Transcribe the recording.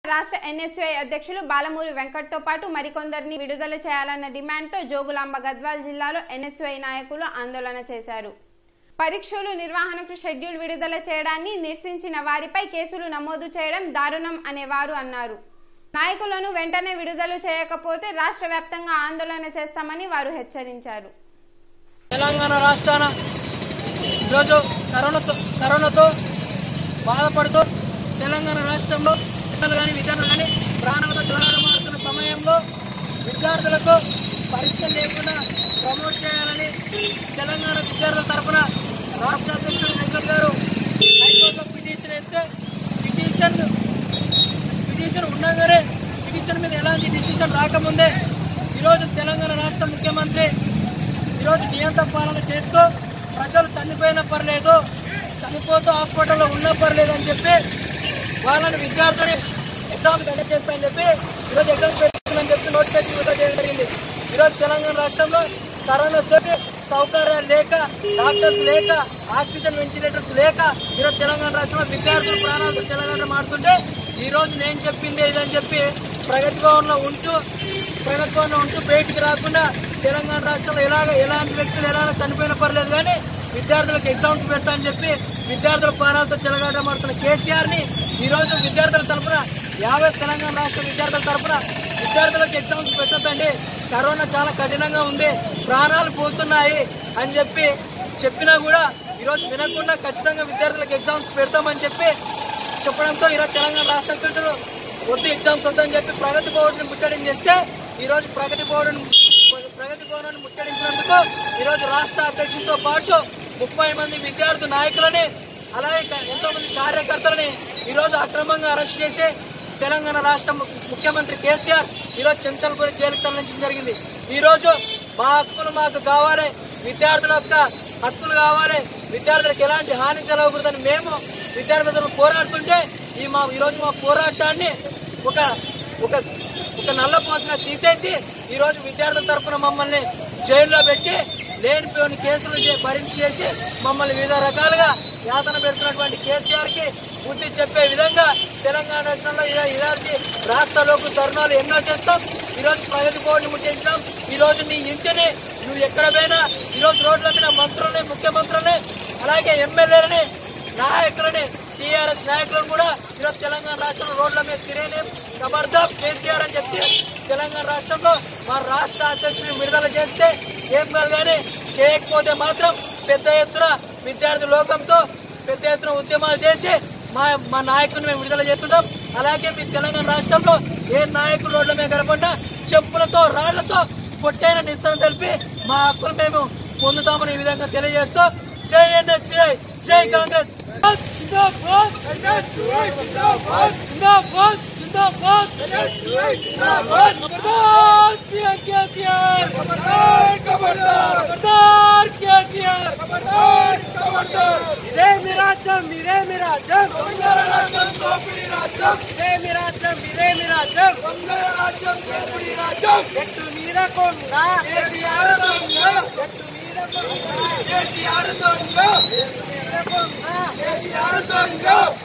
రాష్ట్ర ఎన్ఎస్యుఐ అధ్యక్షులు బాలమూరి వెంకట్తో పాటు మరికొందరిని విడుదల చేయాలన్న డిమాండ్తో జోగులాంబ గద్వాల్ జిల్లాలో ఎన్ఎస్యుఐ నాయకులు ఆందోళన చేశారు పరీక్షలు నిర్వహణకు షెడ్యూల్ విడుదల చేయడాన్ని నిరసించిన వారిపై కేసులు నమోదు చేయడం దారుణం అనే వారు అన్నారు నాయకులను వెంటనే విడుదల చేయకపోతే రాష్ట్ర వ్యాప్తంగా ఆందోళన చేస్తామని వారు హెచ్చరించారు తెలంగాణ రాష్ట్రాన ఈరోజు కరోనాతో కరోనాతో బాధపడుతూ తెలంగాణ రాష్ట్రంలో పిల్లలు కానీ విద్యార్థులు కానీ ప్రాణాలతో మారుతున్న సమయంలో విద్యార్థులకు పరీక్షలు లేకుండా ప్రమోట్ చేయాలని తెలంగాణ విద్యార్థుల తరఫున రాష్ట్ర అధ్యక్షుడు వెంకట్ గారు హైకోర్టులో పిటిషన్ వేస్తే పిటిషన్ పిటిషన్ ఉండగానే పిటిషన్ మీద ఎలాంటి డిసిషన్ రాకముందే ఈరోజు తెలంగాణ రాష్ట్ర ముఖ్యమంత్రి ఈరోజు నియంత్ర పాలన చేస్తూ ప్రజలు చనిపోయినా పర్లేదు చనిపోతూ హాస్పిటల్లో ఉన్నా పర్లేదు అని చెప్పి వాళ్ళని విద్యార్థులని ఎగ్జామ్ కండక్ట్ చేస్తామని చెప్పి ఈరోజు ఎగ్జామ్ పెట్టుకుందని చెప్పి నోటిఫికేషన్ విడుదల చేయడం జరిగింది ఈరోజు తెలంగాణ రాష్ట్రంలో కరోనా తోటి సౌకర్యాలు లేక డాక్టర్స్ లేక ఆక్సిజన్ వెంటిలేటర్స్ లేక ఈరోజు తెలంగాణ రాష్ట్రంలో విద్యార్థుల ప్రాణాలతో చెలగాట మారుతుంటే ఈ రోజు నేను చెప్పిందే ఇదని చెప్పి ప్రగతి భవన్లో ఉంటూ ప్రగతి భవన్లో ఉంటూ బయటికి రాకుండా తెలంగాణ రాష్ట్రంలో ఎలాగ ఎలాంటి వ్యక్తులు ఎలా చనిపోయినా పర్లేదు కానీ విద్యార్థులకు ఎగ్జామ్స్ పెడతా అని చెప్పి విద్యార్థుల ప్రాణాలతో చెలగాటమాడుతున్న కేసీఆర్ ని ఈ రోజు విద్యార్థుల తరఫున యాభై తెలంగాణ రాష్ట్ర విద్యార్థుల తరఫున విద్యార్థులకు ఎగ్జామ్స్ పెట్టొద్దండి కరోనా చాలా కఠినంగా ఉంది ప్రాణాలు పోతున్నాయి అని చెప్పి చెప్పినా కూడా ఈరోజు వినకుండా ఖచ్చితంగా విద్యార్థులకు ఎగ్జామ్స్ పెడతామని చెప్పి చెప్పడంతో ఈరోజు తెలంగాణ రాష్ట్ర అధ్యక్షుడు వద్దు ఎగ్జామ్స్ వద్దని చెప్పి ప్రగతి భవన్ ముట్టడించి చేస్తే ఈ రోజు ప్రగతి భవన్ ప్రగతి భవనాన్ని ముట్టడించినందుకు ఈ రోజు రాష్ట్ర అధ్యక్షుడితో పాటు ముప్పై మంది విద్యార్థి నాయకులని అలాగే క- ఎంతో మంది కార్యకర్తలని ఈ రోజు అక్రమంగా అరెస్ట్ చేసి తెలంగాణ రాష్ట్ర ము- ముఖ్యమంత్రి కేసీఆర్ ఈ రోజు చెంచల్పూరి జైలుకు తరలించడం జరిగింది ఈ రోజు మా హక్కులు మాకు కావాలి విద్యార్థుల యొక్క హక్కులు కావాలి విద్యార్థులకు ఎలాంటి హాని జరగకూడదని మేము విద్యార్థులను పోరాడుతుంటే ఈ మా ఈ రోజు మా పోరాటాన్ని ఒక ఒక ఒక నల్ల పోసగా తీసేసి ఈ రోజు విద్యార్థుల తరపున మమ్మల్ని జైల్లో పెట్టి లేనిపోని కేసులు చే- భరించి చేసి మమ్మల్ని వివిధ రకాలుగా యాతన పెడుతున్నటువంటి కేసీఆర్ కి బుద్ధి చెప్పే విధంగా తెలంగాణ రాష్ట్రంలో ఇదే- ఇలాంటి రాష్ట్రాలకు తరుణాలు ఎన్నో చేస్తాం ఈ రోజు ప్రగతి బోర్డు ముట్టించడం ఈ రోజు నీ ఇంటిని నువ్వు ఎక్కడ పోయినా ఈ రోజు రోడ్ల మీద మంత్రులని ముఖ్యమంత్రులని అలాగే ఎమ్మెల్యేలని నాయకులని టీఆర్ఎస్ నాయకులను కూడా ఈరోజు తెలంగాణ రాష్ట్రంలో రోడ్ల మీద తిరేలేం ఖబర్దార్ కేసీఆర్ అని చెప్పి తెలంగాణ రాష్ట్రంలో మా రాష్ట్ర అధ్యక్షుడిని విడుదల చేస్తే ఏం కాదు కానీ చేయకపోతే మాత్రం పెద్ద ఎత్తున విద్యార్థి లోకంతో పెద్ద ఎత్తున ఉద్యమాలు చేసి మా మా నాయకుడిని మేము విడుదల చేస్తుంటాం అలాగే మీ తెలంగాణ రాష్ట్రంలో ఏ నాయకులు రోడ్ల మీద కనపడినా చెప్పులతో రాళ్లతో పొట్టైన నిస్తామని తెలిపి మా హక్కులు మేము పొందుతామని ఈ విధంగా తెలియజేస్తూ జై ఎన్ఎస్సీఐ జై కాంగ్రెస్ జిందాబాద్ జిందాబాద్ జిందాబాద్ జిందాబాద్ జిందాబాద్ ఖబర్దార్ సీఎం కేసీఆర్ ఖబర్దార్ ఖబర్దార్ ఖబర్దార్ కేసీఆర్ ఖబర్దార్ ఖబర్దార్ ఇదే మీ రాజ్యం ఇదే మీ రాజ్యం దొంగల రాజ్యం దోపిడీ రాజ్యం ఇదే మీ రాజ్యం ఇదే మీ రాజ్యం దొంగల రాజ్యం దోపిడీ రాజ్యం ఎట్టు మీద కొండ కేసీఆర్ దొంగ ఎట్టు మీద కొండ కేసీఆర్ దొంగ ఎట్టు మీద కొండ కేసీఆర్ దొంగ